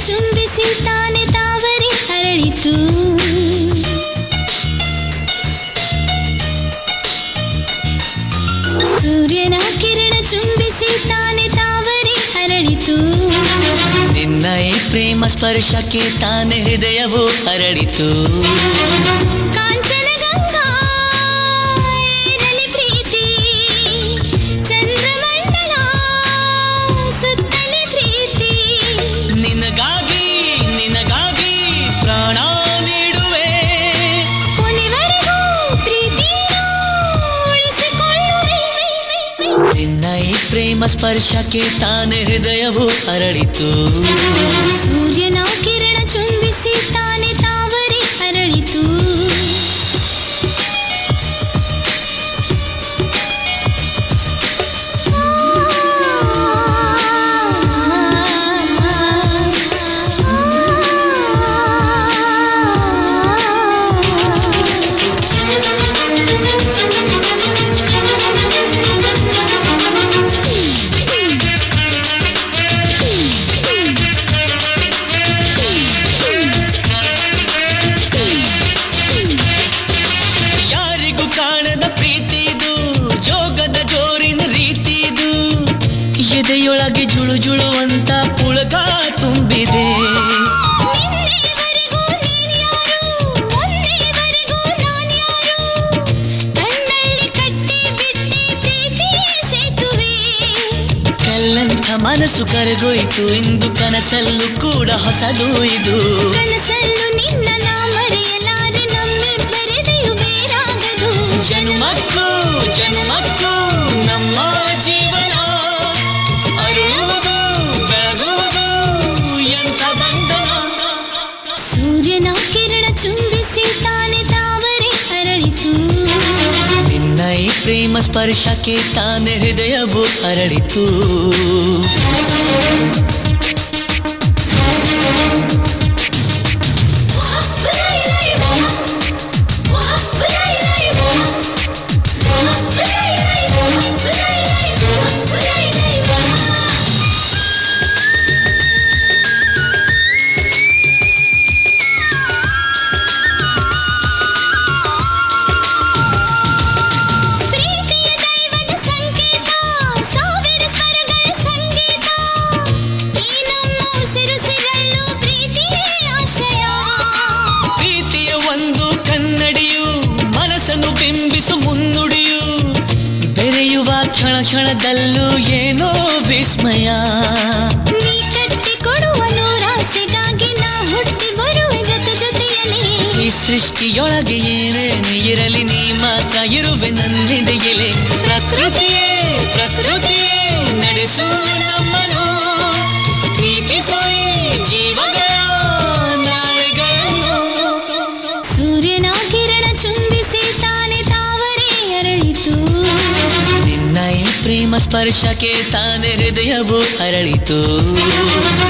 ಚುಂಬಿಸಿ ತಾನೆ ತಾವರೆ ಅರಳಿತು ಸೂರ್ಯನ ಕಿರಣ ಚುಂಬಿಸಿ ತಾನೆ ತಾವರೆ ಅರಳಿತು ನಿನ್ನ ಈ ಪ್ರೇಮ ಸ್ಪರ್ಶಕ್ಕೆ ತಾನೆ ಹೃದಯವು ಅರಳಿತು ಕಾಂಚನ ಗಂಗಾ ಏರಲಿ ಪ್ರೀತಿ ಚಂದ್ರಮಂಡಲ ಸುತ್ತಲಿ ಪ್ರೀತಿ ನಿನಗಾಗಿ ನಿನಗಾಗಿ ಪ್ರಾಣ ನೀಡುವೆ ಕೊನೆವರೆಗೂ ಪ್ರೀತಿಯ ಉಳಿಸಿಕೊಳ್ಳುವೆ ನಿನ್ನ ಈ ಪ್ರೇಮ ಸ್ಪರ್ಶಕ್ಕೆ ತಾನೆ ಹೃದಯವು ಅರಳಿತು ಸೂರ್ಯನ ಕಿರಣ ಚುಂಬಿಸಿ ತಾನೆ ತಾವರೆ ಅರಳಿತು ಯಾರಿಗೂ ಕಾಣದ ಪ್ರೀತಿದು ಜೋಗದ ಜೋರಿನ ರೀತಿದು ಎದೆಯೊಳಗೆ ಜುಳು ಜುಳುವಂತ ಪುಳಕ ತುಂಬಿದೆ ನಿನ್ನೆವರೆಗೂ ನೀನ್ಯಾರು ಮೊನ್ನೆವರೆಗೂ ನಾನ್ಯಾರು ಕಣ್ಣಲ್ಲಿ ಕಟ್ಟಿ ಬಿಟ್ಟಿ ಪ್ರೀತಿ ಸೇತುವೆ ಕಲ್ಲಂಥ ಮನಸ್ಸು ಕರಗೋಯ್ತು ಇಂದು ಕನಸಲ್ಲೂ ಕೂಡ ಹೊಸದು ಇದು ಕನಸಲ್ಲೂ ನಿನ್ನ ನಾ ಮರೆಯಲಾರೆ ನಮ್ಮಿಬ್ಬರಿದೆಯು ಬೇರಾಗದು ಜನ್ಮಕ್ಕೂ ಜನ್ಮಕ್ಕೂ ನಮ್ಮ ಜೀವನ ಅರುಳುವುದು ಬೆಳಗುವುದು ಎಂಥ ಬಂಧನ ಸೂರ್ಯನ ಕಿರಣ ಚುಂಬಿಸಿ ತಾನೆ ತಾವರೆ ಅರಳಿತು ನಿನ್ನ ಈ ಪ್ರೇಮ ಸ್ಪರ್ಶಕ್ಕೆ ತಾನೆ ಹೃದಯವು ಅರಳಿತು ಪ್ರೀತಿಯ ದೈವದ ಸಂಕೇತ ಸಾವಿರ ಸ್ವರಗಳ ಸಂಗೀತ ಈ ನಮ್ಮ ಉಸಿರುಸಿರಲ್ಲೂ ಪ್ರೀತಿಯೇ ಆಶಯ ಪ್ರೀತಿಯ ಒಂದು ಕನ್ನಡಿಯು ಮನಸ್ಸನ್ನು ಬಿಂಬಿಸು ಮುನ್ನುಡಿಯು ಬೆರೆಯುವ ಕ್ಷಣ ಕ್ಷಣದಲ್ಲೂ ಏನೋ ವಿಸ್ಮಯ ನೀ ಕಟ್ಟಿ ಕೊಡುವ ನೂರಾಸೆಗಾಗಿ ನಾ ಹುಟ್ಟಿ ಬರುವೆ ಜೊತೆ ಜೊತೆಯಲ್ಲಿ ಈ ಸೃಷ್ಟಿಯೊಳಗೆ ಏನೇನು ಇರಲಿ ನೀ ಮಾತ್ರ ಇರುವೆ ನನ್ನೆದೆಯಲೆ ಪ್ರಕೃತಿಯೇ ಪ್ರಕೃತಿಯೇ ನಡೆಸು ನಮ್ಮನು ಪ್ರೀತಿಸೋ ಈ ಜೀವಗಳ ನಾಳೆಗಳನ್ನು ಸೂರ್ಯನ ಕಿರಣ ಚುಂಬಿಸಿ ತಾನೆ ತಾವರೆ ಅರಳಿತು ನಿನ್ನ ಈ ಪ್ರೇಮ ಸ್ಪರ್ಶಕ್ಕೆ ತಾನೆ ಹೃದಯವು ಅರಳಿತು